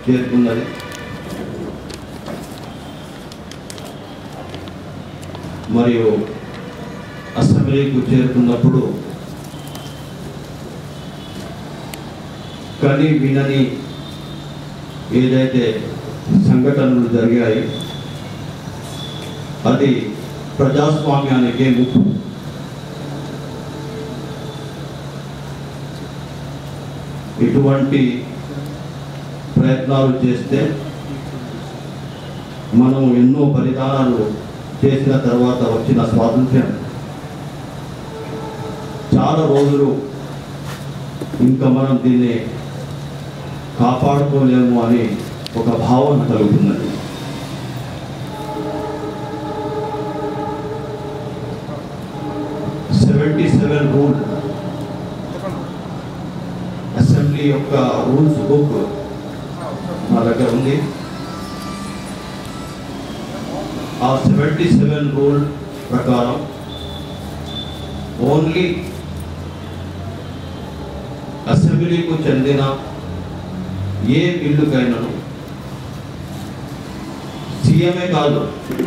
చేరుకున్నది మరియు అసెంబ్లీకి చేరుకున్నప్పుడు కని వినని ఏదైతే సంఘటనలు జరిగాయి అది ప్రజాస్వామ్యానికే ముప్పు ఇటువంటి ప్రయత్నాలు చేస్తే మనం ఎన్నో బలిదానాలు చేసిన తర్వాత వచ్చిన స్వాతంత్ర్యం చాలా రోజులు ఇంకా మనం దీన్ని కాపాడుకోలేము అని ఒక భావన కలుగుతున్నది సెవెంటీ సెవెన్ రూల్ అసెంబ్లీ యొక్క రూల్స్ బుక్ మా దగ్గర ఉంది ఆ సెవెంటీ సెవెన్ రూల్ ప్రకారం ఓన్లీ అసెంబ్లీకు చెందిన ఏ బిల్లుకైనాను సీఎంఏ కాదు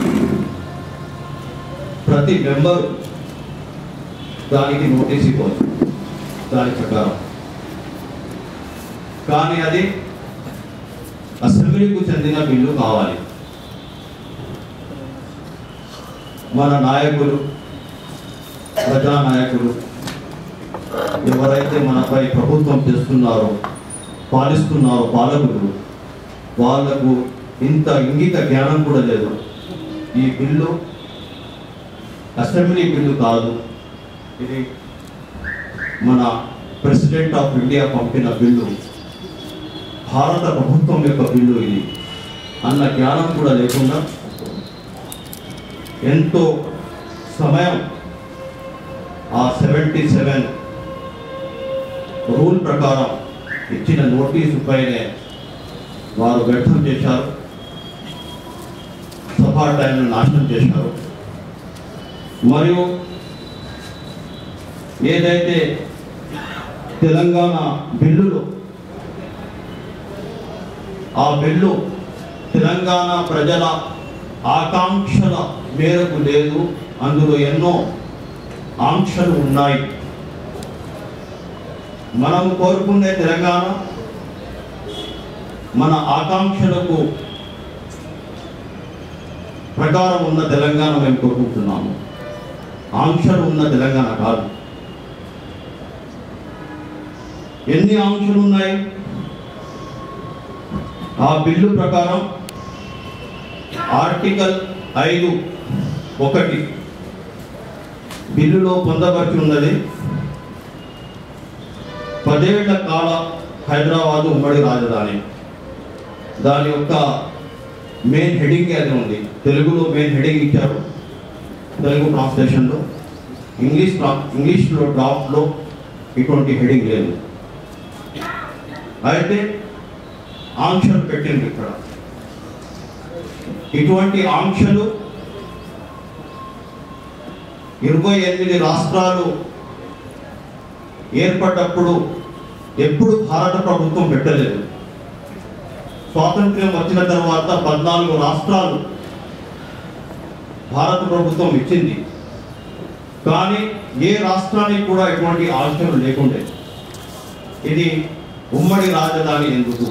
ప్రతి మెంబరు దానికి నోటీస్ ఇవ్వచ్చు దాని ప్రకారం కానీ అది అసెంబ్లీకు చెందిన బిల్లు కావాలి మన నాయకులు ప్రజానాయకులు ఎవరైతే మనపై ప్రభుత్వం చేస్తున్నారో పాలిస్తున్నారో పాలకులు వాళ్లకు ఇంత ఇంగిత జ్ఞానం కూడా లేదు ఈ బిల్లు అసెంబ్లీ బిల్లు కాదు ఇది మన ప్రెసిడెంట్ ఆఫ్ ఇండియా పంపిన బిల్లు భారత ప్రభుత్వం యొక్క బిల్లు ఇది అన్న జ్ఞానం కూడా లేకుండా ఎంతో సమయం ఆ సెవెంటీ సెవెన్ రూల్ ప్రకారం ఇచ్చిన నోటీసు పైనే వారు వ్యర్థం చేశారు సభా టైంను నాశనం చేశారు మరియు ఏదైతే తెలంగాణ బిల్లులు ఆ బిల్లు తెలంగాణ ప్రజల ఆకాంక్షల మేరకు లేదు అందులో ఎన్నో ఆంక్షలు ఉన్నాయి మనం కోరుకునే తెలంగాణ మన ఆకాంక్షలకు ప్రకారం ఉన్న తెలంగాణ మేము కోరుకుంటున్నాము ఆంక్షలు ఉన్న తెలంగాణ కాదు ఎన్ని ఆంక్షలు ఉన్నాయి ఆ బిల్లు ప్రకారం ఆర్టికల్ ఐదు ఒకటి బిల్లులో పొందబడి ఉన్నది పదేళ్ల కాల హైదరాబాదు ఉమ్మడి రాజధాని దాని యొక్క మెయిన్ హెడింగ్ అది ఉంది తెలుగులో మెయిన్ హెడింగ్ ఇచ్చారు తెలుగు ట్రాన్స్లేషన్లో ఇంగ్లీష్ ట్రా- ఇంగ్లీష్లో డ్రాఫ్ట్లో ఇటువంటి హెడింగ్ లేదు అయితే ఆంక్షలు పెట్టింది ఇక్కడ ఇటువంటి ఆంక్షలు ఇరవై ఎనిమిది రాష్ట్రాలు ఏర్పడ్డప్పుడు ఎప్పుడు భారత ప్రభుత్వం పెట్టలేదు స్వాతంత్ర్యం వచ్చిన తర్వాత పద్నాలుగు రాష్ట్రాలు భారత ప్రభుత్వం ఇచ్చింది కానీ ఏ రాష్ట్రానికి కూడా ఎటువంటి ఆంక్షలు లేకుండే ఇది ఉమ్మడి రాజధాని ఎందుకు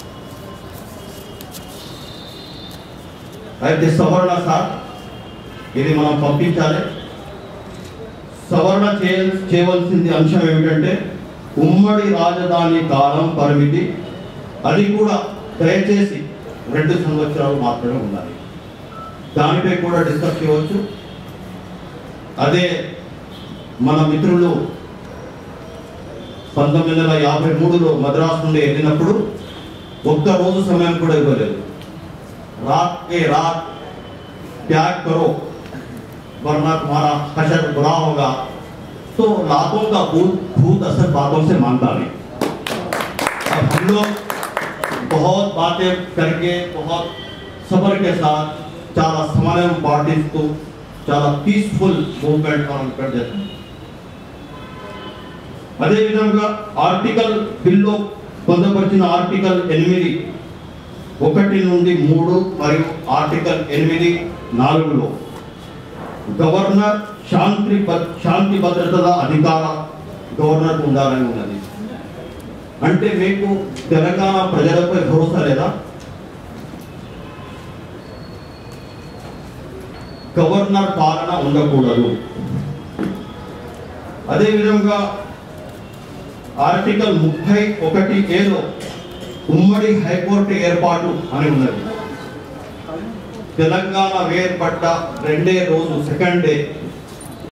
అయితే సవరణ సార్ ఇది మనం పంపించాలి సవరణ చేయ చేయవలసింది అంశం ఏమిటంటే ఉమ్మడి రాజధాని కాలం పరిమితి అది కూడా దయచేసి రెండు సంవత్సరాలు మాత్రమే ఉండాలి దానిపై కూడా డిస్కస్ చేయవచ్చు అదే మన మిత్రులు పంతొమ్మిది వందల యాభై మూడులో మద్రాసు నుండి వెళ్ళినప్పుడు ఒక్క రోజు సమయం కూడా ఇవ్వలేదు रात के रात त्याग करो वरना तुम्हारा हशर बुरा होगा तो लातों का भूत भूत असर बातों से मानता नहीं अब हम लोग बहुत बातें करके बहुत सबर के साथ చాలా సమయం పాటిస్తూ చాలా పీస్ఫుల్ మూవ్మెంట్ మనం ఇక్కడ చేస్తాం అదేవిధంగా ఆర్టికల్ బిల్లో పొందపరిచిన ఆర్టికల్ ఎనిమిది ఒకటి నుండి మూడు మరియు ఆర్టికల్ ఎనిమిది నాలుగులో గవర్నర్ శాంతి భ- శాంతి భద్రతల అధికార గవర్నర్ ఉండాలని ఉన్నది అంటే మీకు తెలంగాణ ప్రజలపై భరోసా లేదా గవర్నర్ పాలన ఉండకూడదు అదేవిధంగా ఆర్టికల్ ముప్పై ఒకటి ఏలో ఉమ్మడి హైకోర్టు ఏర్పాటు అని ఉన్నది తెలంగాణ ఏర్పడ్డ రెండే రోజు సెకండ్ డే